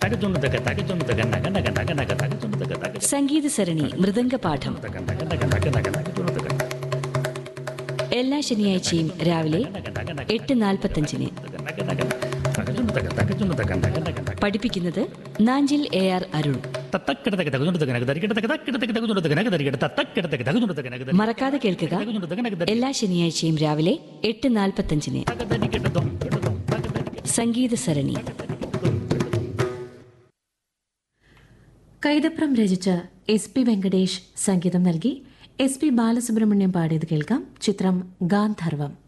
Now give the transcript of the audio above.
തകച്ചുണ്ട് തക തകച്ചുണ്ട് തക നക നക നക നക തകച്ചുണ്ട് തക തക സംഗീത സരണി മൃദംഗ പാഠം തക നക നക നക നക തകച്ചുണ്ട് തക എല്ലാ ശനിയാഴ്ചയും രാവിലെ നക നക നക എട്ട് നാൽപ്പത്തഞ്ചിന് തക നക നക തകച്ചുണ്ട് തക തകച്ചുണ്ട് തക നക നക നക പഠിപ്പിക്കുന്നത് നാഞ്ചിൽ എ ആർ അരുൺ തത്തക്കിട തക തകച്ചുണ്ട് തക നക തരികിട തക തക്കിട തക തകച്ചുണ്ട് തക നക തരികിട തത്തക്കിട തക തകച്ചുണ്ട് തക നക തരി മറക്കാതെ കേൾക്കുക തകച്ചുണ്ട് തക നക തരി എല്ലാ ശനിയാഴ്ചയും രാവിലെ എട്ട് നാൽപ്പത്തഞ്ചിന് തക തരികിട ദം കിട ദം തക തരികിട സംഗീത സരണി കൈതപ്രം രചിച്ച എസ് പി വെങ്കടേഷ് സംഗീതം നൽകി എസ് പി ബാലസുബ്രഹ്മണ്യം പാടിയത് കേൾക്കാം ചിത്രം ഗാന്ധർവം